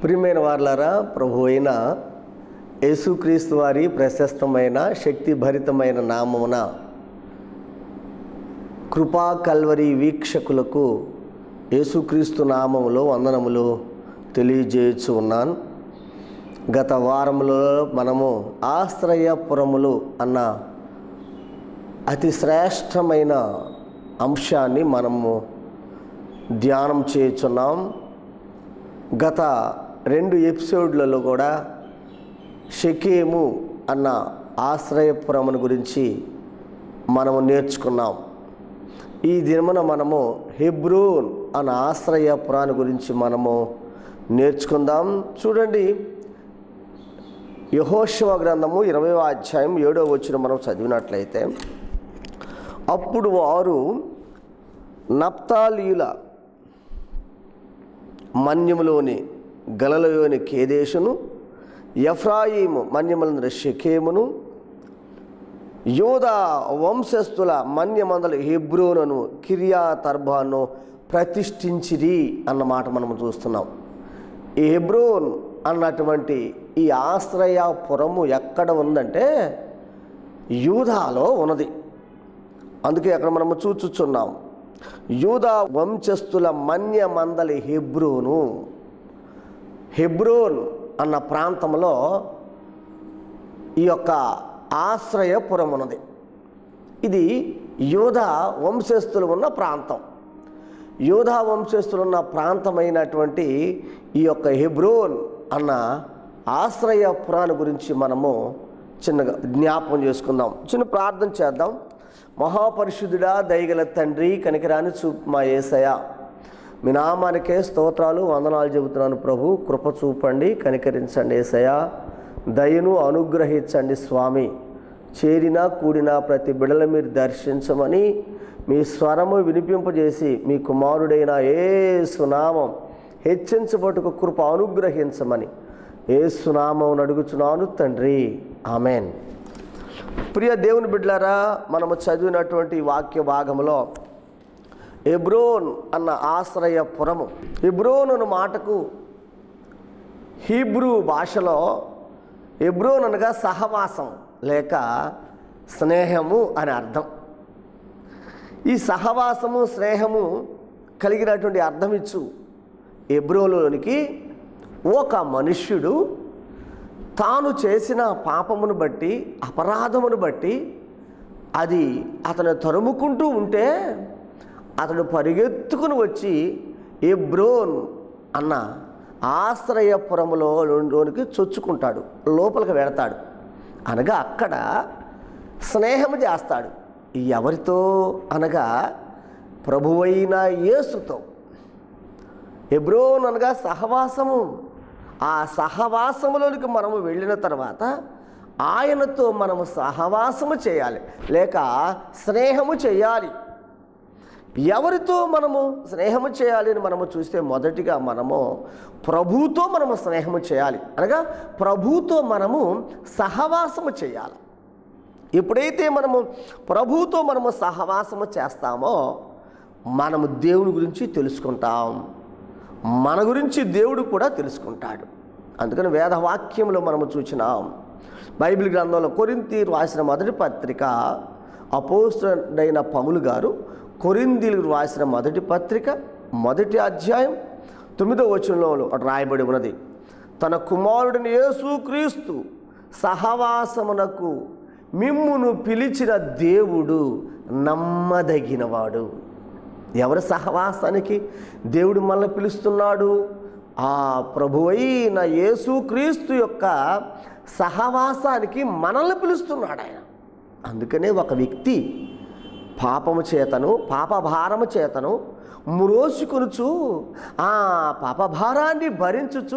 ప్రియమైన వార్లారా ప్రభు అయిన యేసుక్రీస్తు వారి ప్రశస్తమైన శక్తిభరితమైన నామమున కృపా కల్వరి వీక్షకులకు యేసుక్రీస్తు నామములో వందనములు తెలియజేయచ్చు ఉన్నాను గత వారంలో మనము ఆశ్రయపురములు అన్న అతి శ్రేష్టమైన అంశాన్ని మనము ధ్యానం చేయుచున్నాం గత రెండు ఎపిసోడ్లలో కూడా షకేము అన్న ఆశ్రయపురమును గురించి మనము నేర్చుకున్నాం ఈ దినమున మనము హెబ్రోన్ అన్న ఆశ్రయపురాన్ని గురించి మనము నేర్చుకుందాం చూడండి యహోశివ గ్రంథము ఇరవై అధ్యాయం ఏడో వచ్చిన మనం చదివినట్లయితే అప్పుడు వారు నప్తాలీల మన్యములోని గలలోని కేదేశును ఎఫ్రాయిము మన్యములందరి షకేమును యోధా వంశస్థుల మన్యమందల హెబ్రోనను కిరియా తర్బాను ప్రతిష్ఠించిరి అన్నమాట మనం చూస్తున్నాం ఈ హెబ్రోన్ అన్నటువంటి ఈ ఆశ్రయపురము ఎక్కడ ఉందంటే యూధాలో ఉన్నది అందుకే అక్కడ మనము చూచుచున్నాం యూదా వంశస్థుల మన్య మందలి హెబ్రోను హెబ్రోన్ అన్న ప్రాంతంలో ఈ యొక్క ఆశ్రయపురం ఉన్నది ఇది యోధా వంశస్థులు ఉన్న ప్రాంతం యోధా వంశస్థులు ఉన్న ప్రాంతమైనటువంటి ఈ యొక్క హెబ్రోన్ అన్న ఆశ్రయపురాన్ని గురించి మనము చిన్నగా జ్ఞాపకం చేసుకుందాం చిన్న ప్రార్థన చేద్దాం మహాపరిశుద్ధుడా దయగల తండ్రి కనికరాని చూపు మా ఏసయ మీ నామానికే స్తోత్రాలు వందనాలు చెబుతున్నాను ప్రభు కృప చూపండి కనికరించండి ఏసయ దయను అనుగ్రహించండి స్వామి చేరిన కూడిన ప్రతి బిడల మీరు దర్శించమని మీ స్వరము వినిపింపజేసి మీ కుమారుడైన ఏ సునామం హెచ్చించబట్టుకు కృప అనుగ్రహించమని ఏ సునామం అడుగుచున్నాను తండ్రి ఆమెన్ ప్రియ దేవుని బిడ్డలారా మనము చదివినటువంటి వాక్య భాగంలో ఎబ్రోన్ అన్న ఆశ్రయపురము ఎబ్రోన్ అన్న మాటకు హీబ్రూ భాషలో ఎబ్రోన్ అనగా సహవాసం లేక స్నేహము అని అర్థం ఈ సహవాసము స్నేహము కలిగినటువంటి అర్థం ఇచ్చు ఎబ్రోలోనికి ఒక మనుష్యుడు తాను చేసిన పాపమును బట్టి అపరాధమును బట్టి అది అతను తరుముకుంటూ ఉంటే అతడు పరిగెత్తుకుని వచ్చి ఎబ్రోన్ అన్న ఆశ్రయపురములో లోనికి చొచ్చుకుంటాడు లోపలికి వెడతాడు అనగా అక్కడ స్నేహం చేస్తాడు ఎవరితో అనగా ప్రభువైన యేసుతో ఎబ్రోన్ అనగా సహవాసము ఆ సహవాసములోనికి మనము వెళ్ళిన తర్వాత ఆయనతో మనము సహవాసము చేయాలి లేక స్నేహము చేయాలి ఎవరితో మనము స్నేహము చేయాలి అని మనము చూస్తే మొదటిగా మనము ప్రభుతో మనము స్నేహము చేయాలి అనగా ప్రభుతో మనము సహవాసము చేయాలి ఎప్పుడైతే మనము ప్రభుతో మనము సహవాసము చేస్తామో మనము దేవుని గురించి తెలుసుకుంటాం మన గురించి దేవుడు కూడా తెలుసుకుంటాడు అందుకని వేదవాక్యంలో మనము చూసినాం బైబిల్ గ్రంథంలో కొరింతి రాసిన మొదటి పత్రిక అపోస్తుడైన పౌలు గారు కొరిందీలకు రాసిన మొదటి పత్రిక మొదటి అధ్యాయం తొమ్మిదో వచనంలో రాయబడి ఉన్నది తన కుమారుడిని యేసుక్రీస్తు సహవాసమునకు మిమ్మును పిలిచిన దేవుడు నమ్మదగినవాడు ఎవరి సహవాసానికి దేవుడు మనల్ని పిలుస్తున్నాడు ఆ ప్రభువైన యేసుక్రీస్తు యొక్క సహవాసానికి మనల్ని పిలుస్తున్నాడు ఆయన అందుకనే ఒక వ్యక్తి పాపము చేతను పాపభారము చేతను మ్రోసుకొనుచు ఆ పాపభారాన్ని భరించుచు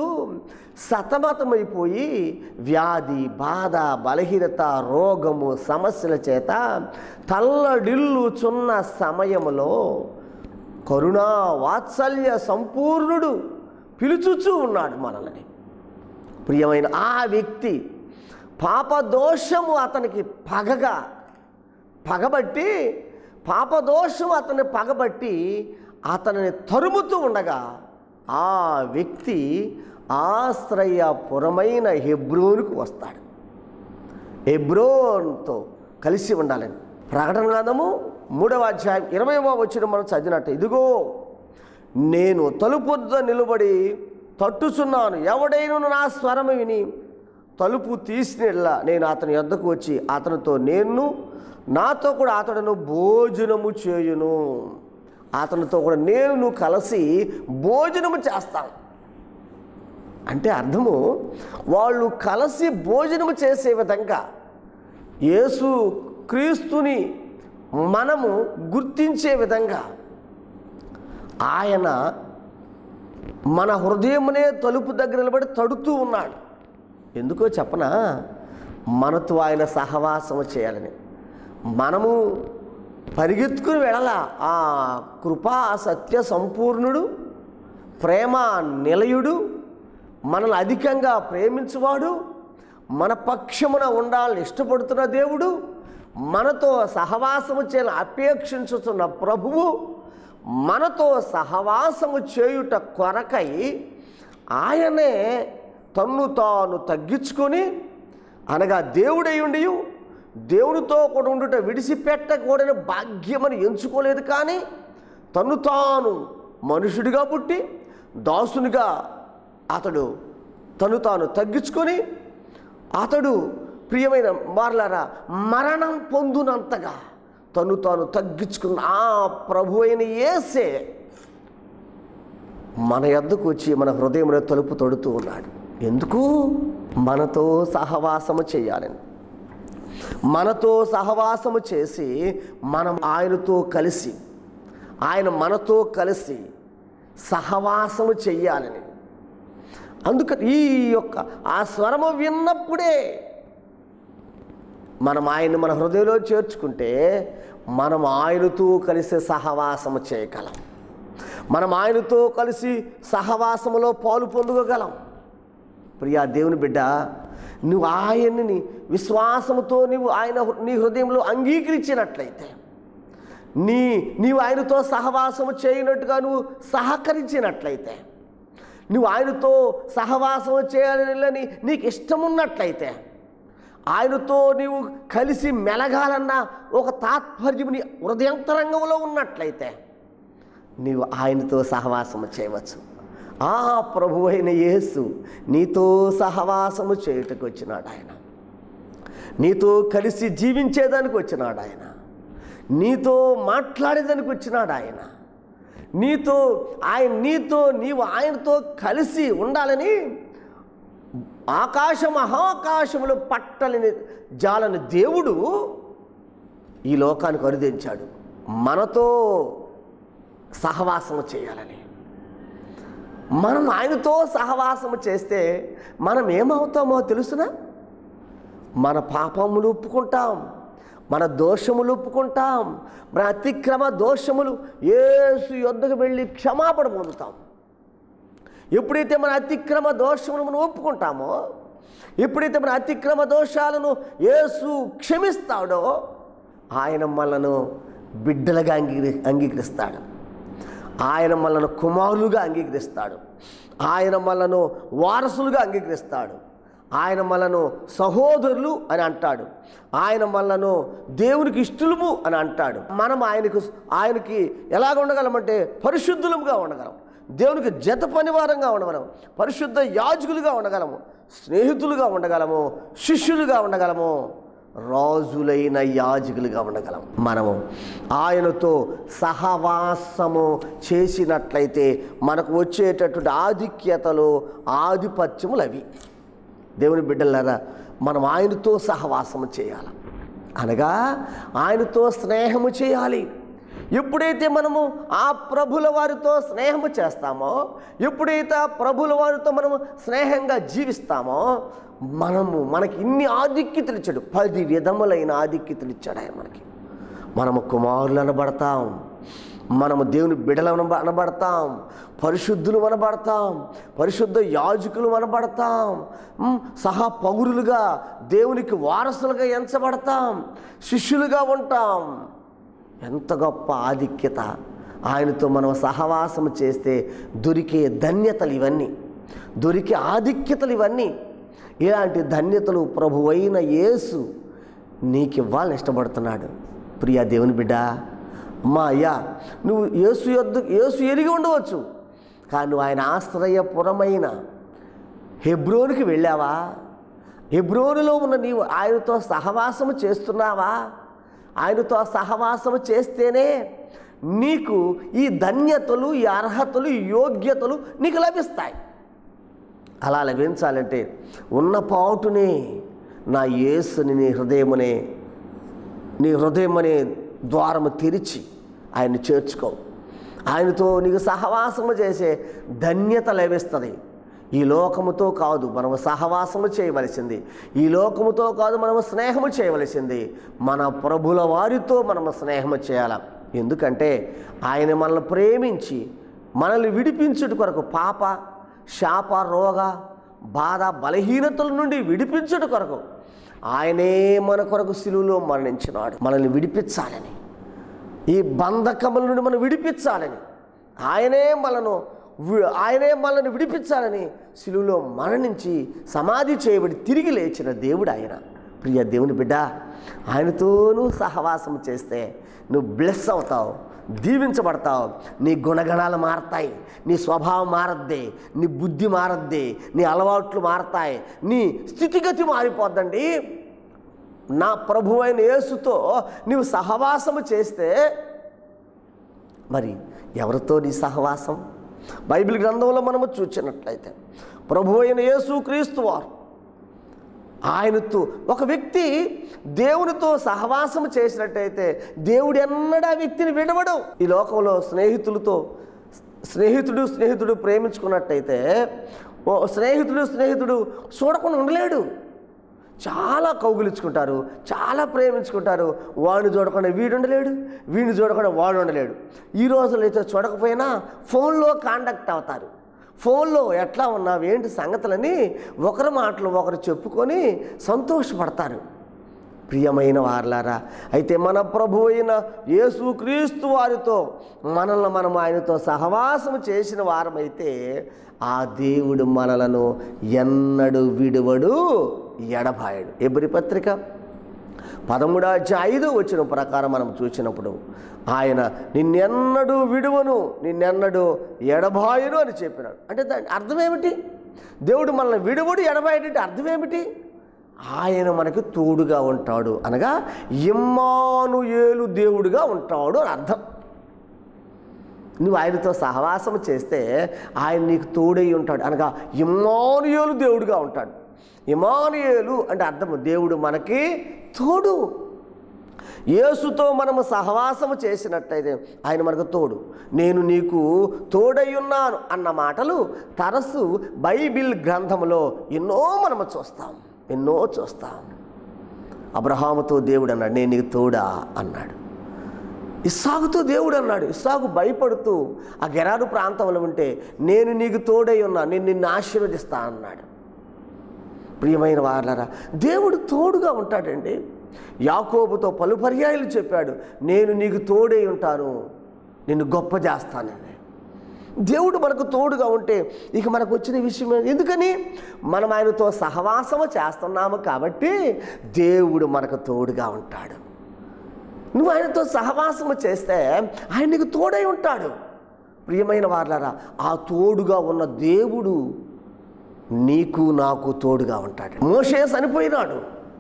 సతమతమైపోయి వ్యాధి బాధ బలహీనత రోగము సమస్యల చేత తల్లడిల్లుచున్న సమయములో కరుణా వాత్సల్య సంపూర్ణుడు పిలుచుచూ ఉన్నాడు మనల్ని ప్రియమైన ఆ వ్యక్తి పాపదోషము అతనికి పగగా పగబట్టి పాపదోషం అతన్ని పగబట్టి అతనిని తరుముతూ ఉండగా ఆ వ్యక్తి ఆశ్రయపురమైన హెబ్రోనుకు వస్తాడు హెబ్రోన్తో కలిసి ఉండాలని ప్రకటన గ్రంథము మూడవ అధ్యాయం ఇరవైవ వచ్చిన మనం చదివినట్టు ఇదిగో నేను తలుపు వద్ద నిలబడి తట్టుచున్నాను ఎవడైనా నా స్వరము విని తలుపు తీసినట్లా నేను అతని యొద్దకు వచ్చి అతనితో నేను నాతో కూడా అతడును భోజనము చేయును అతనితో కూడా నేను కలిసి భోజనము చేస్తాను అంటే అర్థము వాళ్ళు కలిసి భోజనము చేసే విధంగా యేసు క్రీస్తుని మనము గుర్తించే విధంగా ఆయన మన హృదయమునే తలుపు దగ్గర నిలబడి తడుతూ ఉన్నాడు ఎందుకో చెప్పనా మనతో ఆయన సహవాసము చేయాలని మనము పరిగెత్తుకుని వెళ్ళాలా ఆ కృపా సత్య సంపూర్ణుడు ప్రేమ నిలయుడు మనల్ని అధికంగా ప్రేమించువాడు మన పక్షమున ఉండాలని ఇష్టపడుతున్న దేవుడు మనతో సహవాసము చేయాలని అపేక్షించుతున్న ప్రభువు మనతో సహవాసము చేయుట కొరకై ఆయనే తన్ను తాను తగ్గించుకొని అనగా దేవుడై దేవునితో కూడా ఉండుట విడిచిపెట్టకూడని భాగ్యమని ఎంచుకోలేదు కానీ తన్ను తాను మనుషుడిగా పుట్టి దాసునిగా అతడు తను తాను తగ్గించుకొని అతడు ప్రియమైన మార్లారా మరణం పొందునంతగా తను తాను తగ్గించుకున్న ఆ ప్రభు అయిన ఏసే మన యొద్దకు వచ్చి మన హృదయంలో తలుపు తొడుతూ ఉన్నాడు ఎందుకు మనతో సహవాసము చేయాలని మనతో సహవాసము చేసి మనం ఆయనతో కలిసి ఆయన మనతో కలిసి సహవాసము చెయ్యాలని అందుకని ఈ యొక్క ఆ స్వరము విన్నప్పుడే మనం ఆయన మన హృదయంలో చేర్చుకుంటే మనం ఆయనతో కలిసి సహవాసము చేయగలం మనం ఆయనతో కలిసి సహవాసములో పాలు పొందుకోగలం ప్రియా దేవుని బిడ్డ నువ్వు ఆయన్ని విశ్వాసముతో నువ్వు ఆయన నీ హృదయంలో అంగీకరించినట్లయితే నీ నీవు ఆయనతో సహవాసము చేయనట్టుగా నువ్వు సహకరించినట్లయితే నువ్వు ఆయనతో సహవాసం చేయాలని నీకు ఇష్టం ఉన్నట్లయితే ఆయనతో నీవు కలిసి మెలగాలన్న ఒక తాత్పర్యం నీ హృదయంతరంగంలో ఉన్నట్లయితే నీవు ఆయనతో సహవాసము చేయవచ్చు ఆ ప్రభు అయిన యేసు నీతో సహవాసము చేయుటకు వచ్చినాడు ఆయన నీతో కలిసి జీవించేదానికి వచ్చినాడు ఆయన నీతో మాట్లాడేదానికి వచ్చినాడు ఆయన నీతో ఆయన నీతో నీవు ఆయనతో కలిసి ఉండాలని ఆకాశ మహాకాశములు పట్టలేని జాలని దేవుడు ఈ లోకానికి అరుదించాడు మనతో సహవాసము చేయాలని మనం ఆయనతో సహవాసము చేస్తే మనం ఏమవుతామో తెలుసునా మన పాపములు ఒప్పుకుంటాం మన దోషములు ఒప్పుకుంటాం మన అతిక్రమ దోషములు ఏసు యొద్దకు వెళ్ళి క్షమాపణ పొందుతాం ఎప్పుడైతే మన అతిక్రమ దోషములు మనం ఒప్పుకుంటామో ఎప్పుడైతే మన అతిక్రమ దోషాలను యేసు క్షమిస్తాడో ఆయన మనను బిడ్డలుగా అంగీకరి అంగీకరిస్తాడు ఆయన మనను కుమారులుగా అంగీకరిస్తాడు ఆయన మనను వారసులుగా అంగీకరిస్తాడు ఆయన మనను సహోదరులు అని అంటాడు ఆయన మనను దేవునికి ఇష్టలుము అని అంటాడు మనం ఆయనకు ఆయనకి ఎలాగ ఉండగలమంటే పరిశుద్ధులముగా ఉండగలం దేవునికి జత పనివారంగా ఉండగలం పరిశుద్ధ యాజకులుగా ఉండగలము స్నేహితులుగా ఉండగలము శిష్యులుగా ఉండగలము రాజులైన యాజకులుగా ఉండగలం మనము ఆయనతో సహవాసము చేసినట్లయితే మనకు వచ్చేటటువంటి ఆధిక్యతలు ఆధిపత్యములు అవి దేవుని బిడ్డలారా మనం ఆయనతో సహవాసము చేయాలి అనగా ఆయనతో స్నేహము చేయాలి ఎప్పుడైతే మనము ఆ ప్రభుల వారితో స్నేహము చేస్తామో ఎప్పుడైతే ఆ ప్రభుల వారితో మనము స్నేహంగా జీవిస్తామో మనము మనకి ఇన్ని ఆధిక్యతలు ఇచ్చాడు పది విధములైన ఆధిక్యతలు ఇచ్చాడు ఆయన మనకి మనము కుమారులు అనబడతాం మనము దేవుని బిడలు అనబ అనబడతాం పరిశుద్ధులు అనబడతాం పరిశుద్ధ యాజకులు అనబడతాం ఉమ్, సహా పౌరులుగా దేవునికి వారసులుగా ఎంచబడతాం శిష్యులుగా ఉంటాం ఎంత గొప్ప ఆధిక్యత ఆయనతో మనం సహవాసం చేస్తే దొరికే ధన్యతలు ఇవన్నీ దొరికి ఆధిక్యతలు ఇవన్నీ ఇలాంటి ధన్యతలు ప్రభువైన యేసు నీకు ఇవ్వాలని ఇష్టపడుతున్నాడు ప్రియా దేవుని బిడ్డ అమ్మా అయ్యా నువ్వు యేసు యొద్ద యేసు ఎరిగి ఉండవచ్చు కానీ నువ్వు ఆయన ఆశ్రయపురమైన హెబ్రోనికి వెళ్ళావా హెబ్రోనులో ఉన్న నీవు ఆయనతో సహవాసము చేస్తున్నావా ఆయనతో సహవాసము చేస్తేనే నీకు ఈ ధన్యతలు ఈ అర్హతలు ఈ యోగ్యతలు నీకు లభిస్తాయి అలా లభించాలంటే ఉన్న పాటునే నా యేసుని నీ హృదయమునే నీ హృదయం అనే ద్వారము తెరిచి ఆయన్ని చేర్చుకో ఆయనతో నీకు సహవాసము చేసే ధన్యత లభిస్తుంది ఈ లోకముతో కాదు మనము సహవాసము చేయవలసింది ఈ లోకముతో కాదు మనము స్నేహము చేయవలసింది మన ప్రభుల వారితో మనము స్నేహము చేయాలి ఎందుకంటే ఆయన మనల్ని ప్రేమించి మనల్ని విడిపించుట కొరకు పాప శాప రోగ బాధ బలహీనతల నుండి విడిపించుట కొరకు ఆయనే మన కొరకు సిలువలో మరణించినాడు మనల్ని విడిపించాలని ఈ బంధకముల నుండి మనం విడిపించాలని ఆయనే మనను వి- ఆయనే మనల్ని విడిపించాలని సిలువలో మరణించి సమాధి చేయబడి తిరిగి లేచిన దేవుడు ఆయన ప్రియ దేవుని బిడ్డ ఆయనతోనూ సహవాసం చేస్తే నువ్వు బ్లెస్ అవుతావు దీవించబడతావు నీ గుణగణాలు మారతాయి నీ స్వభావం మారద్ది నీ బుద్ధి మారద్ది నీ అలవాట్లు మారతాయి నీ స్థితిగతి మారిపోద్దండి నా ప్రభు అయిన యేసుతో నీవు సహవాసము చేస్తే మరి ఎవరితో నీ సహవాసం బైబిల్ గ్రంథంలో మనము చూచినట్లయితే ప్రభు అయిన యేసు క్రీస్తు వారు ఆయనతో ఒక వ్యక్తి దేవునితో సహవాసం చేసినట్టయితే దేవుడు ఎన్నడూ ఆ వ్యక్తిని విడవడు ఈ లోకంలో స్నేహితులతో స్నేహితుడు స్నేహితుడు ప్రేమించుకున్నట్టయితే ఓ స్నేహితుడు స్నేహితుడు చూడకుండా ఉండలేడు చాలా కౌగులించుకుంటారు చాలా ప్రేమించుకుంటారు వాడిని చూడకుండా వీడు ఉండలేడు వీడిని చూడకుండా వాడు ఉండలేడు ఈ రోజుల్లో అయితే చూడకపోయినా ఫోన్లో కాంటాక్ట్ అవుతారు ఫోన్లో ఎట్లా ఉన్నావు ఏంటి సంగతులని ఒకరి మాటలు ఒకరు చెప్పుకొని సంతోషపడతారు ప్రియమైన వారలారా అయితే మన ప్రభు అయిన యేసుక్రీస్తు వారితో మనల్ని మనం ఆయనతో సహవాసము చేసిన వారమైతే ఆ దేవుడు మనలను ఎన్నడు విడువడు ఎడబాయడు ఎబ్రి పత్రిక పదమూడు అధ్యాయ ఐదు వచ్చిన ప్రకారం మనం చూసినప్పుడు ఆయన నిన్నెన్నడూ విడువను నిన్నెన్నడూ ఎడబాయును అని చెప్పినాడు అంటే దాని అర్థం ఏమిటి దేవుడు మనల్ని విడువడు ఎడబాయడంటే అర్థం ఏమిటి ఆయన మనకి తోడుగా ఉంటాడు అనగా ఇమ్మానుయేలు దేవుడుగా ఉంటాడు అని అర్థం నువ్వు ఆయనతో సహవాసం చేస్తే ఆయన నీకు తోడై ఉంటాడు అనగా ఇమానుయేలు దేవుడుగా ఉంటాడు ఇమానుయేలు అంటే అర్థం దేవుడు మనకి తోడు యేసుతో మనము సహవాసము చేసినట్టయితే ఆయన మనకు తోడు నేను నీకు తోడై ఉన్నాను అన్న మాటలు తరచు బైబిల్ గ్రంథంలో ఎన్నో మనము చూస్తాం ఎన్నో చూస్తాం అబ్రహాముతో దేవుడు అన్నాడు నేను నీకు తోడా అన్నాడు ఇస్సాగుతో దేవుడు అన్నాడు ఇస్సాగు భయపడుతూ ఆ గెరారు ప్రాంతంలో ఉంటే నేను నీకు తోడై ఉన్నా నేను నిన్ను ఆశీర్వదిస్తా అన్నాడు ప్రియమైన వారలారా దేవుడు తోడుగా ఉంటాడండి యాకోబుతో పలు పర్యాయాలు చెప్పాడు నేను నీకు తోడై ఉంటాను నిన్ను గొప్ప చేస్తానని దేవుడు మనకు తోడుగా ఉంటే ఇక మనకు వచ్చిన విషయం ఏంటి? ఎందుకని మనం ఆయనతో సహవాసము చేస్తున్నాము కాబట్టి దేవుడు మనకు తోడుగా ఉంటాడు నువ్వు ఆయనతో సహవాసము చేస్తే ఆయన నీకు తోడై ఉంటాడు ప్రియమైన వార్లారా ఆ తోడుగా ఉన్న దేవుడు నీకు నాకు తోడుగా ఉంటాడు మోషే చనిపోయినాడు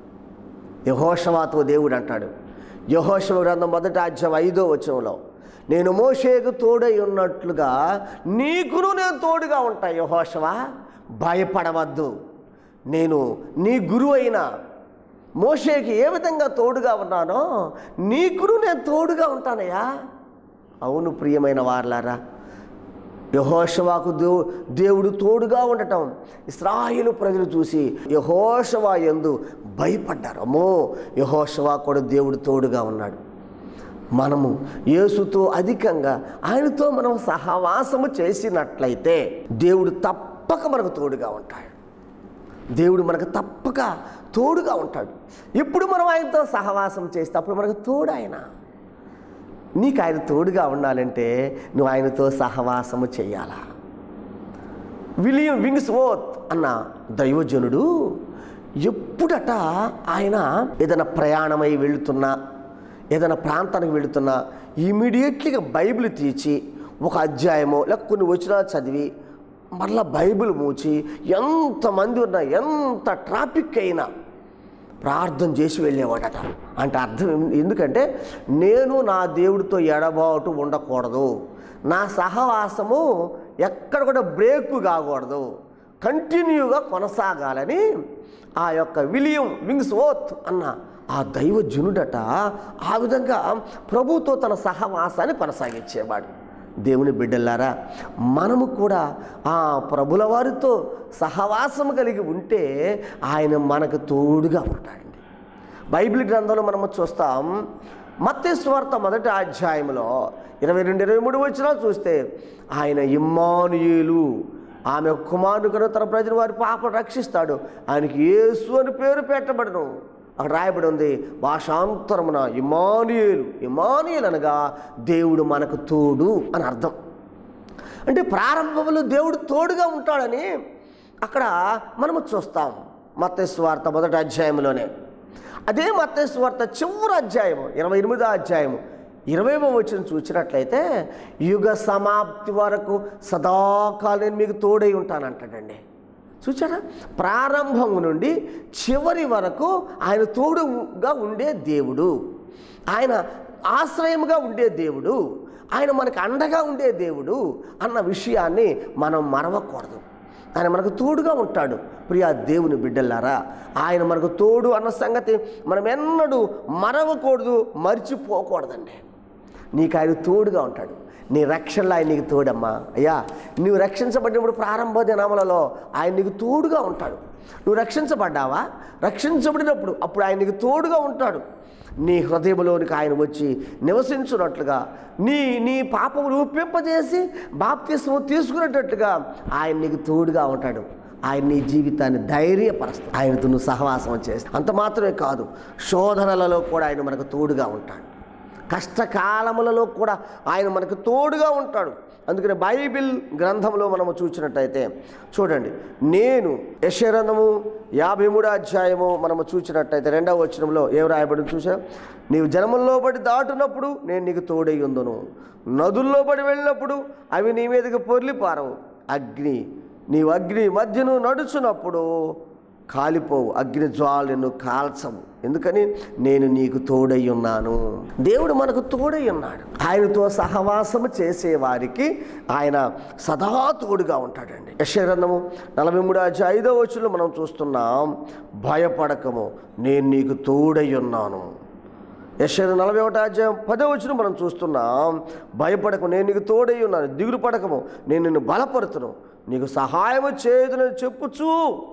యహోషవాతో దేవుడు అంటాడు యహోషవ గ్రంథం మొదటి అధ్యాయం ఐదో వచనంలో నేను మోషేకు తోడై ఉన్నట్లుగా నీకును నేను తోడుగా ఉంటా యహోషవా భయపడవద్దు నేను నీ గురువు అయిన మోషేకి ఏ విధంగా తోడుగా ఉన్నానో నీకును నేను తోడుగా ఉంటానయ్యా అవును ప్రియమైన వార్లారా యహోషవాకు దో దేవుడు తోడుగా ఉండటం ఇస్రాయిలు ప్రజలు చూసి యహోషవా ఎందు భయపడ్డారు అమ్మో యహోషవా కూడా దేవుడు తోడుగా ఉన్నాడు మనము యేసుతో అధికంగా ఆయనతో మనం సహవాసము చేసినట్లయితే దేవుడు తప్పక మనకు తోడుగా ఉంటాడు దేవుడు మనకు తప్పక తోడుగా ఉంటాడు ఎప్పుడు మనం ఆయనతో సహవాసం చేస్తే అప్పుడు మనకు తోడు ఆయన నీకు ఆయన తోడుగా ఉండాలంటే నువ్వు ఆయనతో సహవాసము చేయాలా విలియం వింగ్స్ ఓత్ అన్న దైవజనుడు ఎప్పుడట ఆయన ఏదైనా ప్రయాణమై వెళుతున్నా ఏదైనా ప్రాంతానికి వెళుతున్నా ఇమీడియట్లీగా బైబిల్ తీసి ఒక అధ్యాయమో లేక కొన్ని వచనాలు చదివి మరలా బైబిల్ మూచి ఎంతమంది ఉన్నా ఎంత ట్రాఫిక్ అయినా ప్రార్థన చేసి వెళ్ళేవాడట అంటే అర్థం ఏం- ఎందుకంటే నేను నా దేవుడితో ఎడబాటు ఉండకూడదు నా సహవాసము ఎక్కడ కూడా బ్రేక్ కాకూడదు కంటిన్యూగా కొనసాగాలని ఆ యొక్క విలియం వింగ్స్ ఓత్ అన్న ఆ దైవజనుడట ఆ విధంగా ప్రభుతో తన సహవాసాన్ని కొనసాగించేవాడు దేవుని బిడ్డలారా మనము కూడా ఆ ప్రభుల వారితో సహవాసం కలిగి ఉంటే ఆయన మనకు తోడుగా ఉంటాడండి బైబిల్ గ్రంథంలో మనము చూస్తాం మత్తేశ్వార్త మొదటి అధ్యాయంలో ఇరవై రెండు ఇరవై మూడు వచ్చినా చూస్తే ఆయన ఇమ్మానుయేలు ఆమె కుమారుడు కనుక తన ప్రజల వారి పాపను రక్షిస్తాడు ఆయనకి యేసు అని పేరు పెట్టబడను అక్కడ రాయబడి ఉంది భాషాంతరమున ఇమానుయేలు ఇమానుయేలు అనగా దేవుడు మనకు తోడు అని అర్థం అంటే ప్రారంభంలో దేవుడు తోడుగా ఉంటాడని అక్కడ మనము చూస్తాం మత్తస్వార్త మొదటి అధ్యాయంలోనే అదే మత్తస్వార్త చివరి అధ్యాయము ఇరవై ఎనిమిదో అధ్యాయము ఇరవైవ వచ్చిన చూసినట్లయితే యుగ సమాప్తి వరకు సదాకాలం నేను మీకు తోడై ఉంటానంటాడండి చూచారా ప్రారంభం నుండి చివరి వరకు ఆయన తోడుగా ఉండే దేవుడు ఆయన ఆశ్రయముగా ఉండే దేవుడు ఆయన మనకు అండగా ఉండే దేవుడు అన్న విషయాన్ని మనం మరవకూడదు ఆయన మనకు తోడుగా ఉంటాడు ప్రియా దేవుని బిడ్డలారా ఆయన మనకు తోడు అన్న సంగతి మనం ఎన్నడూ మరవకూడదు మర్చిపోకూడదండి నీకు ఆయన తోడుగా ఉంటాడు నీ రక్షణలో ఆయన నీకు తోడమ్మా అయ్యా నువ్వు రక్షించబడినప్పుడు ప్రారంభ దినములలో ఆయన నీకు తోడుగా ఉంటాడు నువ్వు రక్షించబడ్డావా రక్షించబడినప్పుడు అప్పుడు ఆయన నీకు తోడుగా ఉంటాడు నీ హృదయంలోనికి ఆయన వచ్చి నివసించున్నట్లుగా నీ నీ పాపము రూపింపజేసి బాప్తిస్మం తీసుకునేటట్టుగా ఆయన నీకు తోడుగా ఉంటాడు ఆయన నీ జీవితాన్ని ధైర్యపరుస్తాడు ఆయనతో నువ్వు సహవాసం చేస్తావు అంత మాత్రమే కాదు శోధనలలో కూడా ఆయన మనకు తోడుగా ఉంటాడు కష్టకాలములలో కూడా ఆయన మనకు తోడుగా ఉంటాడు అందుకని బైబిల్ గ్రంథంలో మనము చూసినట్టయితే చూడండి నేను యశరంధము యాభై మూడో అధ్యాయము మనము చూసినట్టయితే రెండవ వచనంలో ఏం రాయబడి చూసా నీవు జనముల్లో పడి దాటునప్పుడు నేను నీకు తోడై ఉందును నదుల్లో పడి వెళ్ళినప్పుడు అవి నీ మీదకి పొర్లి పారవు అగ్ని నీవు అగ్ని మధ్యను నడుచున్నప్పుడు కాలిపోవు అగ్ని జ్వాలను కాల్చవు ఎందుకని నేను నీకు తోడై ఉన్నాను దేవుడు మనకు తోడై ఉన్నాడు ఆయనతో సహవాసము చేసే వారికి ఆయన సదా తోడుగా ఉంటాడండి యశగ్రంథము నలభై మూడు అధ్యాయ ఐదో వచ్చులో మనం చూస్తున్నాం భయపడకము నేను నీకు తోడై ఉన్నాను యశ్వ నలభై ఒకటి అధ్యాయం పదో వచ్చిన మనం చూస్తున్నాం భయపడకు నేను నీకు తోడై ఉన్నాను దిగులు పడకము నేను నిన్ను బలపరుతును నీకు సహాయము చేయదునని చెప్పుచూ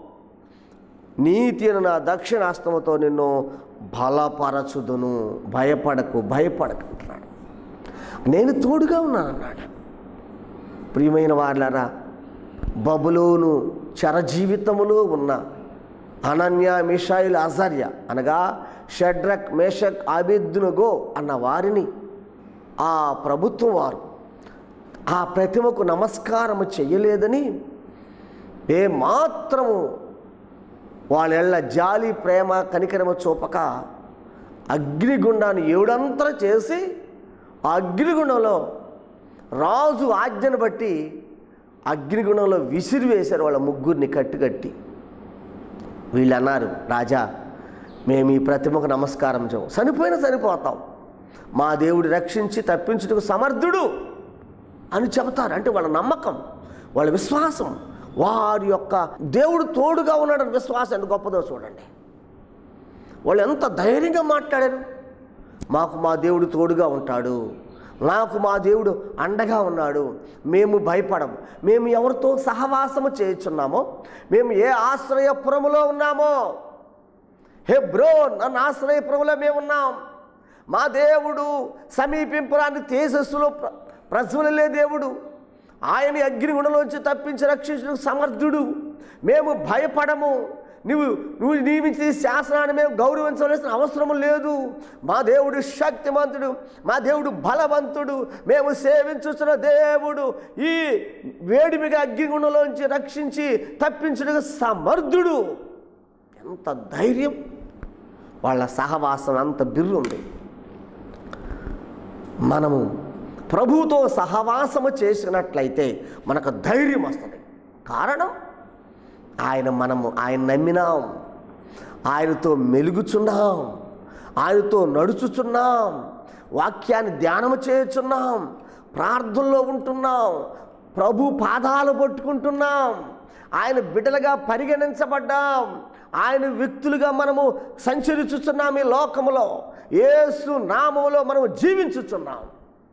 నీతి అని నా దక్షిణాస్తముతో నిన్ను బలపరచుదును భయపడకు భయపడకు అంటున్నాడు నేను తోడుగా ఉన్నాను అన్నాడు ప్రియమైన వాళ్ళారా బబులోను చరజీవితములో ఉన్న అనన్య మిషాయిల్ అజర్య అనగా షడ్రక్ మేషక్ ఆబిద్దునుగో అన్న వారిని ఆ ప్రభుత్వం వారు ఆ ప్రతిమకు నమస్కారము చెయ్యలేదని ఏ మాత్రము వాళ్ళెళ్ళ జాలి ప్రేమ కనికరమ చూపక అగ్నిగుండాన్ని ఏడంతర చేసి ఆ అగ్నిగుండంలో రాజు ఆజ్ఞను బట్టి అగ్నిగుండంలో విసిరివేశారు వాళ్ళ ముగ్గురిని కట్టుకట్టి వీళ్ళు అన్నారు రాజా మేము ఈ ప్రతిమకు నమస్కారం చేయము చనిపోయినా చనిపోతాం మా దేవుడు రక్షించి తప్పించుటకు సమర్థుడు అని చెబుతారు అంటే వాళ్ళ నమ్మకం వాళ్ళ విశ్వాసం వారి యొక్క దేవుడు తోడుగా ఉన్నాడని విశ్వాసం ఎంత గొప్పదో చూడండి వాళ్ళు ఎంత ధైర్యంగా మాట్లాడారు మాకు మా దేవుడు తోడుగా ఉంటాడు నాకు మా దేవుడు అండగా ఉన్నాడు మేము భయపడము మేము ఎవరితో సహవాసము చేయుచున్నామో మేము ఏ ఆశ్రయపురములో ఉన్నామో హెబ్రో నన్ను ఆశ్రయపురంలో మేము ఉన్నాం మా దేవుడు సమీపింపురాన్ని తేజస్సులో ప్ర ప్రజ్వలలే దేవుడు ఆయన అగ్నిగుణలోంచి తప్పించి రక్షించడానికి సమర్థుడు మేము భయపడము నువ్వు నువ్వు నియమించిన ఈ శాసనాన్ని మేము గౌరవించవలసిన అవసరం లేదు మా దేవుడు శక్తిమంతుడు మా దేవుడు బలవంతుడు మేము సేవించుతున్న దేవుడు ఈ వేడిమిగా అగ్నిగుండంలోంచి రక్షించి తప్పించుటకు సమర్థుడు ఎంత ధైర్యం వాళ్ళ సహవాసం అంత బిర్రు ఉంది మనము ప్రభువుతో సహవాసము చేసినట్లయితే మనకు ధైర్యం వస్తుంది కారణం ఆయన మనము ఆయన నమ్మినాం ఆయనతో మెలుగుచున్నాం ఆయనతో నడుచుచున్నాం వాక్యాన్ని ధ్యానము చేయుచున్నాం ప్రార్థనలో ఉంటున్నాం ప్రభు పాదాలు పట్టుకుంటున్నాం ఆయన బిడ్డలుగా పరిగణించబడ్డాం ఆయన వ్యక్తులుగా మనము సంచరించుచున్నాం ఈ లోకములో యేసు నామములో మనము జీవించుచున్నాం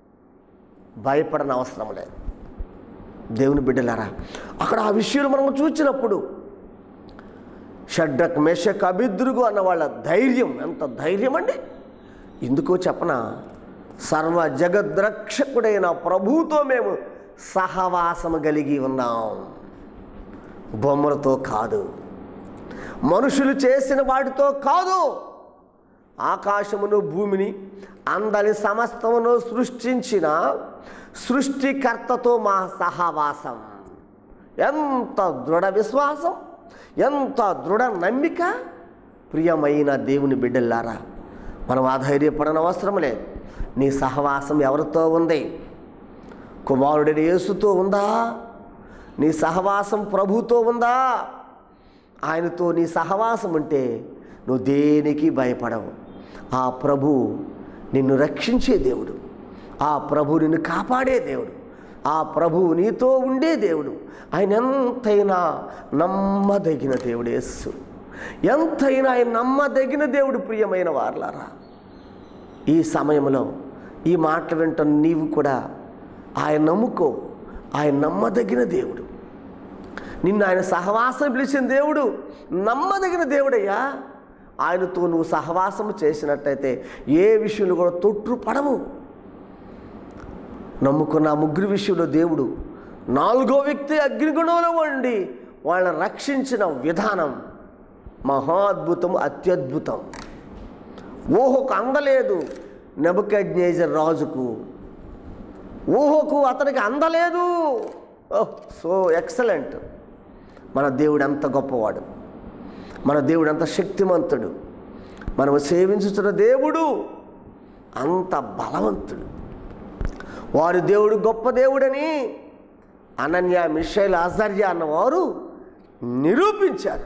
భయపడని అవసరం లేదు దేవుని బిడ్డలారా అక్కడ ఆ విషయాలు మనం చూసినప్పుడు షడ్డక్ మెషక్ అభిద్రుగు అన్న వాళ్ళ ధైర్యం ఎంత ధైర్యం అండి ఎందుకో చెప్పన సర్వ జగద్రక్షకుడైన ప్రభువుతో మేము సహవాసము కలిగి ఉన్నాం బొమ్మలతో కాదు మనుషులు చేసిన వాటితో కాదు ఆకాశమును భూమిని అందరి సమస్తమును సృష్టించిన సృష్టికర్తతో మా సహవాసం ఎంత దృఢ విశ్వాసం ఎంత దృఢ నమ్మిక ప్రియమైన దేవుని బిడ్డలారా మనం ఆధైర్యపడన అవసరం లేదు నీ సహవాసం ఎవరితో ఉంది కుమారుడిని యేసుతో ఉందా నీ సహవాసం ప్రభుతో ఉందా ఆయనతో నీ సహవాసం ఉంటే నువ్వు దేనికి భయపడవు ఆ ప్రభు నిన్ను రక్షించే దేవుడు ఆ ప్రభు నిన్ను కాపాడే దేవుడు ఆ ప్రభు నీతో ఉండే దేవుడు ఆయన ఎంతైనా నమ్మదగిన దేవుడు యేసు ఎంతైనా ఆయన నమ్మదగిన దేవుడు ప్రియమైన వార్లారా ఈ సమయంలో ఈ మాటలు వింటున్న నీవు కూడా ఆయన నమ్ముకో ఆయన నమ్మదగిన దేవుడు నిన్ను ఆయన సహవాసం పిలిచిన దేవుడు నమ్మదగిన దేవుడయ్యా ఆయనతో నువ్వు సహవాసం చేసినట్టయితే ఏ విషయంలో కూడా తొట్టు పడవు నమ్ముకున్న ఆ ముగ్గురు విషయంలో దేవుడు నాలుగో వ్యక్తి అగ్నిగుణంలో ఉండి వాళ్ళని రక్షించిన విధానం మహా అద్భుతం అత్యద్భుతం ఊహకు అందలేదు నెబకజ్ఞేజర్ రాజుకు ఊహకు అతనికి అందలేదు ఓహ్ సో ఎక్సలెంట్ మన దేవుడు అంత గొప్పవాడు మన దేవుడు అంత శక్తిమంతుడు మనము సేవించుతున్న దేవుడు అంత బలవంతుడు వారి దేవుడు గొప్ప దేవుడని అనన్య మిషైల్ ఆచార్య అన్నవారు నిరూపించారు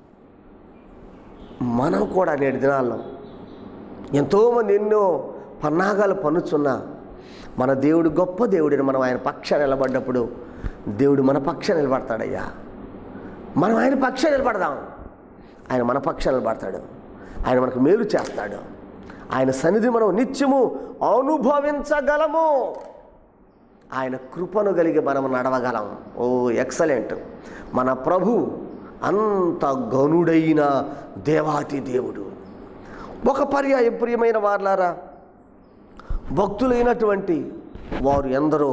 మనం కూడా నేటి దినాల్లో ఎంతోమంది ఎన్నో పన్నాగాలు పన్నుచున్నా మన దేవుడు గొప్ప దేవుడిని మనం ఆయన పక్ష నిలబడ్డప్పుడు దేవుడు మన పక్ష నిలబడతాడయ్యా మనం ఆయన పక్ష నిలబడదాం ఆయన మన పక్ష నిలబడతాడు ఆయన మనకు మేలు చేస్తాడు ఆయన సన్నిధి మనం నిత్యము అనుభవించగలము ఆయన కృపను కలిగి మనం నడవగలం ఓ ఎక్సలెంట్ మన ప్రభు అంత గనుడైన దేవాతి దేవుడు ఒక పర్యాయం ప్రియమైన వార్లారా భక్తులైనటువంటి వారు ఎందరో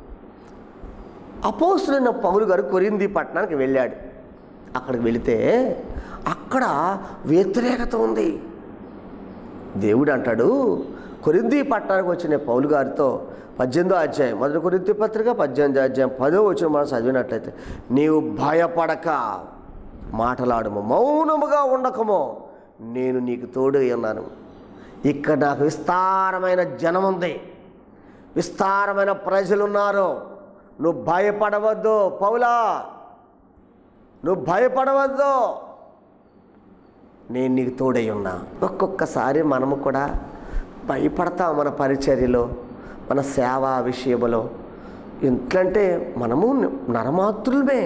అపోసులైన పౌలు గారు కొరింది పట్టణానికి వెళ్ళాడు అక్కడికి వెళితే అక్కడ వ్యతిరేకత ఉంది దేవుడు అంటాడు కొరింది పట్టణానికి వచ్చిన పౌలు గారితో పద్దెనిమిదో అధ్యాయం మొదటి కొరింది పత్రిక పద్దెనిమిదో అధ్యాయం పదో వచ్చిన మనం చదివినట్లయితే నీవు భయపడక మాటలాడము మౌనముగా ఉండకము నేను నీకు తోడు ఉన్నాను ఇక్కడ నాకు విస్తారమైన జనం ఉంది విస్తారమైన ప్రజలు ఉన్నారు నువ్వు భయపడవద్దు పౌలా నువ్వు భయపడవద్దు నేను నీకు తోడై ఉన్నా ఒక్కొక్కసారి మనము కూడా భయపడతాం మన పరిచర్యలో మన సేవా విషయంలో ఎట్లంటే మనము నరమాతృలమే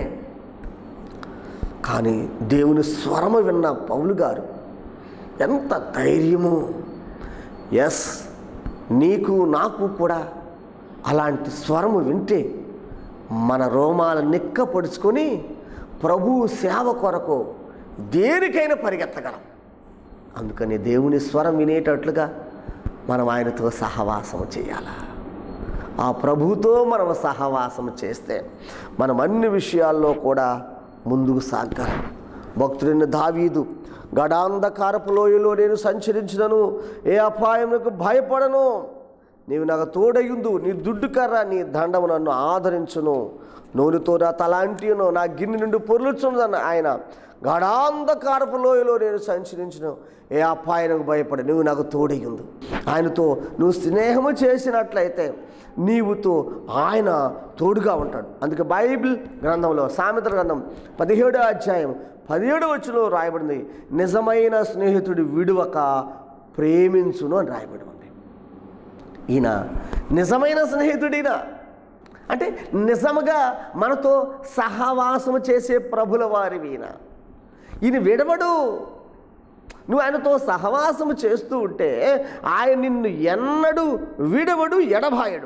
కానీ దేవుని స్వరము విన్న పౌలు గారు ఎంత ధైర్యము ఎస్ నీకు నాకు కూడా అలాంటి స్వరము వింటే మన రోమాలు నిక్క పొడుచుకొని ప్రభు సేవ కొరకు దేనికైనా పరిగెత్తగలం అందుకని దేవుని స్వరం వినేటట్లుగా మనం ఆయనతో సహవాసం చేయాలా ఆ ప్రభుతో మనం సహవాసం చేస్తే మనం అన్ని విషయాల్లో కూడా ముందుకు సాగలం భక్తుడైన దావీదు గడాంధకారపు లోయలో నేను సంచరించినను ఏ అపాయములకు భయపడను నీవు నాకు తోడయుందు నీ దుడ్డు కర్ర నీ దండము నన్ను ఆదరించును నూనెతో నా తలాంటిను నా గిన్నె నుండి పొర్లుచున్నదన్న ఆయన గాఢాంధకారపు లోయలో నేను సంచరించిన ఏ అపాయనకు భయపడి నువ్వు నాకు తోడయ్యుందు ఆయనతో నువ్వు స్నేహము చేసినట్లయితే నీవుతో ఆయన తోడుగా ఉంటాడు అందుకే బైబిల్ గ్రంథంలో సామెతల గ్రంథం పదిహేడో అధ్యాయం పదిహేడు వచ్చులో రాయబడింది నిజమైన స్నేహితుడు విడువక ప్రేమించును అని రాయబడి ఉంది ఈయన నిజమైన స్నేహితుడినా అంటే నిజముగా మనతో సహవాసము చేసే ప్రభుల వారి ఈయన ఈయన విడవడు నువ్వు ఆయనతో సహవాసము చేస్తూ ఉంటే ఆయన నిన్ను ఎన్నడూ విడవడు ఎడబాయడు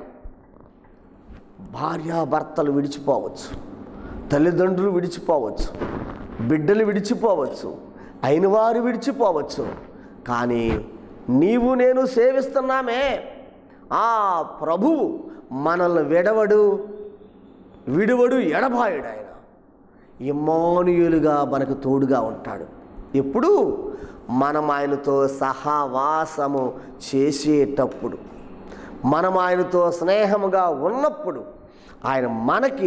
భార్యాభర్తలు విడిచిపోవచ్చు తల్లిదండ్రులు విడిచిపోవచ్చు బిడ్డలు విడిచిపోవచ్చు అయిన వారు విడిచిపోవచ్చు కానీ నీవు నేను సేవిస్తున్నామే ఆ ప్రభువు మనల్ని విడవడు విడువడు ఎడబాయుడు ఆయన ఇమ్మానుయులుగా మనకు తోడుగా ఉంటాడు ఎప్పుడు మనం ఆయనతో సహవాసము చేసేటప్పుడు మనం ఆయనతో స్నేహముగా ఉన్నప్పుడు ఆయన మనకి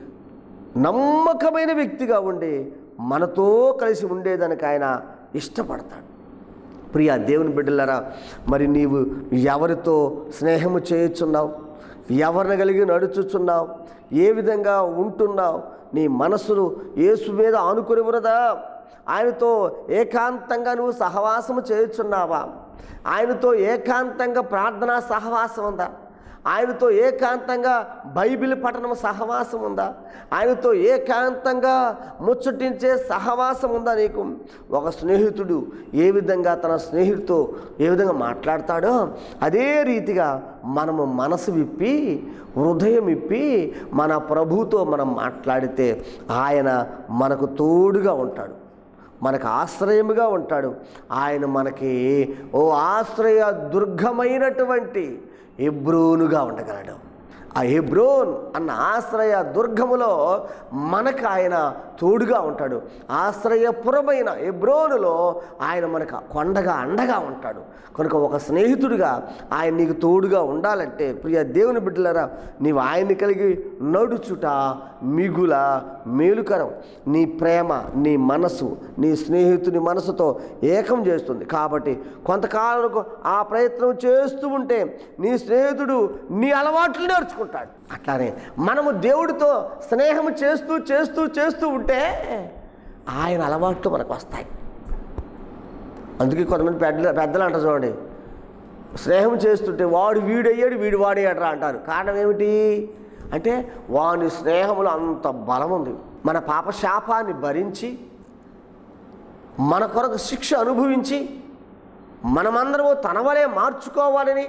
నమ్మకమైన వ్యక్తిగా ఉండి మనతో కలిసి ఉండేదానికి ఆయన ఇష్టపడతాడు ప్రియ దేవుని బిడ్డలారా మరి నీవు ఎవరితో స్నేహము చేయుచున్నావు ఎవరిని కలిగి నడుచుచున్నావు ఏ విధంగా ఉంటున్నావు నీ మనసును యేసు మీద ఆనుకొని ఉన్నదా ఆయనతో ఏకాంతంగా నువ్వు సహవాసము చేయుచున్నావా ఆయనతో ఏకాంతంగా ప్రార్థనా సహవాసం ఉందా ఆయనతో ఏకాంతంగా బైబిల్ పఠనం సహవాసం ఉందా ఆయనతో ఏకాంతంగా ముచ్చటించే సహవాసం ఉందా నీకు ఒక స్నేహితుడు ఏ విధంగా తన స్నేహితుడితో ఏ విధంగా మాట్లాడతాడో అదే రీతిగా మనము మనసు విప్పి హృదయం ఇప్పి మన ప్రభుతో మనం మాట్లాడితే ఆయన మనకు తోడుగా ఉంటాడు మనకు ఆశ్రయముగా ఉంటాడు ఆయన మనకి ఓ ఆశ్రయ దుర్గమైనటువంటి ఎబ్రోనుగా ఉండగలడు ఆ హెబ్రోన్ అన్న ఆశ్రయ దుర్గములో మనకు ఆయన తోడుగా ఉంటాడు ఆశ్రయపురమైన హెబ్రోనులో ఆయన మనకు కొండగా అండగా ఉంటాడు కనుక ఒక స్నేహితుడిగా ఆయన నీకు తోడుగా ఉండాలంటే ప్రియ దేవుని బిడ్డలరా నీవు ఆయన్ని కలిగి నడుచుట మిగుల మేలుకరం నీ ప్రేమ నీ మనసు నీ స్నేహితుని మనసుతో ఏకం చేస్తుంది కాబట్టి కొంతకాలం ఆ ప్రయత్నం చేస్తూ ఉంటే నీ స్నేహితుడు నీ అలవాట్లు నేర్చుకుంటాడు అట్లానే మనము దేవుడితో స్నేహం చేస్తూ చేస్తూ చేస్తూ ఉంటే ఆయన అలవాట్లు మనకు వస్తాయి అందుకే కొంతమంది పెద్ద పెద్దలు అంటారు చూడండి స్నేహం చేస్తుంటే వాడు వీడయ్యాడు వీడు వాడయ్యాడరా అంటారు కారణం ఏమిటి అంటే వాని స్నేహంలో అంత బలం ఉంది మన పాప శాపాన్ని భరించి మన కొరకు శిక్ష అనుభవించి మనమందరము తన వలె మార్చుకోవాలని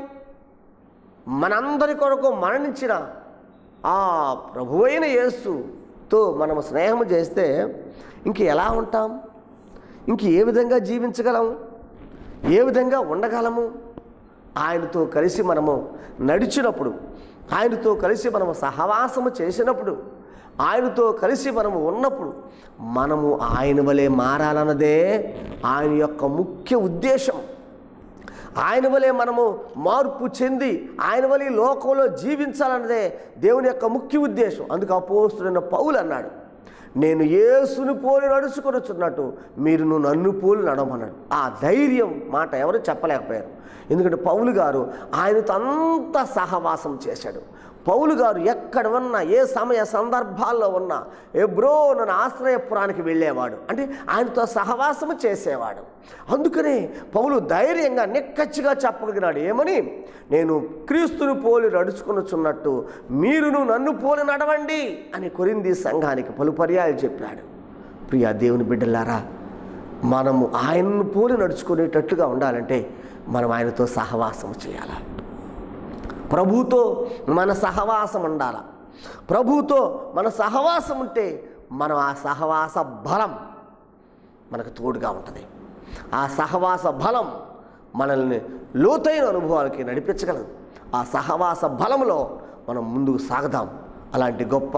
మనందరి కొరకు మరణించిన ఆ ప్రభువైన యేసుతో మనము స్నేహం చేస్తే ఇంక ఎలా ఉంటాం ఇంక ఏ విధంగా జీవించగలము ఏ విధంగా ఉండగలము ఆయనతో కలిసి మనము నడిచినప్పుడు ఆయనతో కలిసి మనము సహవాసము చేసినప్పుడు ఆయనతో కలిసి మనము ఉన్నప్పుడు మనము ఆయన వలె మారాలన్నదే ఆయన యొక్క ముఖ్య ఉద్దేశం ఆయన వలె మనము మార్పు చెంది ఆయన వలె ఈ లోకంలో జీవించాలన్నదే దేవుని యొక్క ముఖ్య ఉద్దేశం అందుకు అపోస్తుడైన పౌలు అన్నాడు నేను యేసుని పోలి నడుచుకొనొచ్చున్నట్టు మీరు నువ్వు నన్ను పోలి నడవమన్నాడు ఆ ధైర్యం మాట ఎవరు చెప్పలేకపోయారు ఎందుకంటే పౌలు గారు ఆయనతో అంత సహవాసం చేశాడు పౌలు గారు ఎక్కడ ఉన్నా ఏ సమయ సందర్భాల్లో ఉన్నా ఎబ్రో నన్ను ఆశ్రయపురానికి వెళ్ళేవాడు అంటే ఆయనతో సహవాసము చేసేవాడు అందుకనే పౌలు ధైర్యంగా నిక్కచ్చిగా చెప్పగలిగినాడు ఏమని నేను క్రీస్తుని పోలి నడుచుకొనుచున్నట్టు మీరును నన్ను పోలి నడవండి అని కొరింది సంఘానికి పలు పర్యాయాలు చెప్పాడు ప్రియా దేవుని బిడ్డలారా మనము ఆయన్ను పోలి నడుచుకునేటట్లుగా ఉండాలంటే మనం ఆయనతో సహవాసం చేయాలి ప్రభుతో మన సహవాసం ఉండాల ప్రభుతో మన సహవాసం ఉంటే మనం ఆ సహవాస బలం మనకు తోడుగా ఉంటుంది ఆ సహవాస బలం మనల్ని లోతైన అనుభవాలకి నడిపించగలదు ఆ సహవాస బలంలో మనం ముందుకు సాగదాం అలాంటి గొప్ప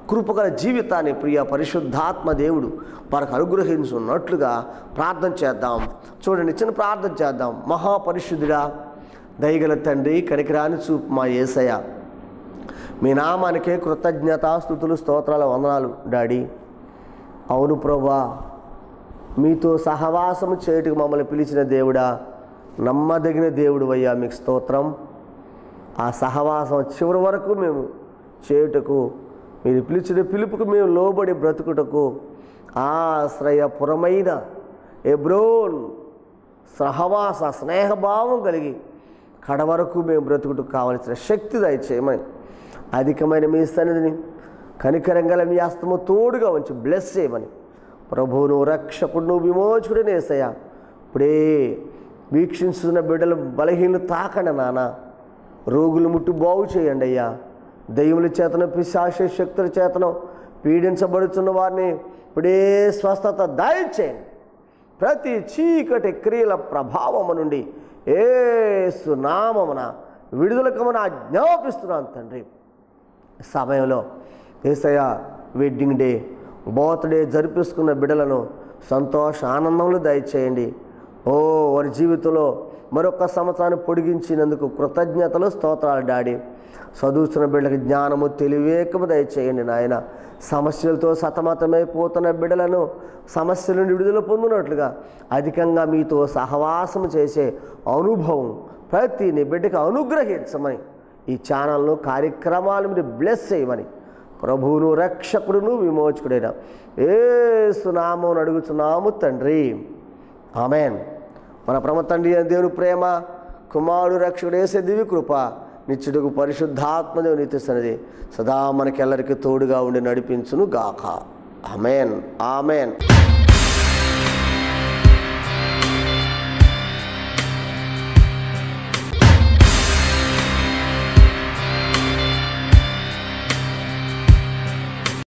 కృపగల జీవితాన్ని ప్రియ పరిశుద్ధాత్మ దేవుడు వారికి అనుగ్రహించున్నట్లుగా ప్రార్థన చేద్దాం చూడండి చిన్న ప్రార్థన చేద్దాం మహాపరిశుద్ధుడా దయగల తండ్రి కనికరాని చూపు మా ఏసయ్య మీ నామానికే కృతజ్ఞత స్థుతులు స్తోత్రాల వందనాలు డాడీ అవును ప్రభా మీతో సహవాసము చేయటకు మమ్మల్ని పిలిచిన దేవుడా నమ్మదగిన దేవుడు అయ్యా మీకు స్తోత్రం ఆ సహవాసం చివరి వరకు మేము చేయుటకు మీరు పిలిచిన పిలుపుకు మేము లోబడి బ్రతుకుటకు ఆశ్రయపురమైన ఎబ్రోన్ సహవాస స్నేహభావం కలిగి కడ వరకు మేము బ్రతుకుటకు కావలసిన శక్తి దయచేయమని అధికమైన మీ సన్నిధిని కనికరంగల మీ హస్తము తోడుగా ఉంచి బ్లెస్ చేయమని ప్రభువును రక్షకుడును విమోచుకుడిని వేసయ్యా ఇప్పుడే వీక్షించుతున్న బిడ్డలు బలహీనలు తాకండి నాన్న రోగులు ముట్టు బాగు చేయండి అయ్యా దయ్యముల చేతను పిశాశ శక్తుల చేతను పీడించబడుతున్న వారిని ఇప్పుడే స్వస్థత దయచేయండి ప్రతి చీకటి క్రియల ప్రభావము నుండి ఏసు నామమున విడుదలకమని ఆజ్ఞాపిస్తున్నాను తండ్రి సమయంలో ఏసయ్య వెడ్డింగ్ డే బర్త్డే జరిపిస్తున్న బిడ్డలను సంతోష ఆనందంలో దయచేయండి ఓ వారి జీవితంలో మరొక సంవత్సరాన్ని పొడిగించినందుకు కృతజ్ఞతలు స్తోత్రాలు డాడీ చదువుతున్న బిడ్డలకు జ్ఞానము తెలివేకము దయచేయండి నాయన సమస్యలతో సతమతమైపోతున్న బిడ్డలను సమస్యల నుండి విడుదల పొందినట్లుగా అధికంగా మీతో సహవాసం చేసే అనుభవం ప్రతి నీ బిడ్డకు అనుగ్రహించమని ఈ ఛానల్ను కార్యక్రమాలు మీరు బ్లెస్ చేయమని ప్రభువును రక్షకుడును విమోచకుడైన ఏసునామం అడుగుతున్నాము తండ్రి ఆమెన్ మన ప్రమ తండ్రి అయిన దేవుని ప్రేమ కుమారుడు రక్షకుడు వేసే దివి కృప నిత్యుడుకు పరిశుద్ధాత్మదేవు నిత్యస్తున్నది సదా మనకెల్లరికి తోడుగా ఉండి నడిపించును గాక ఆమెన్ ఆమెన్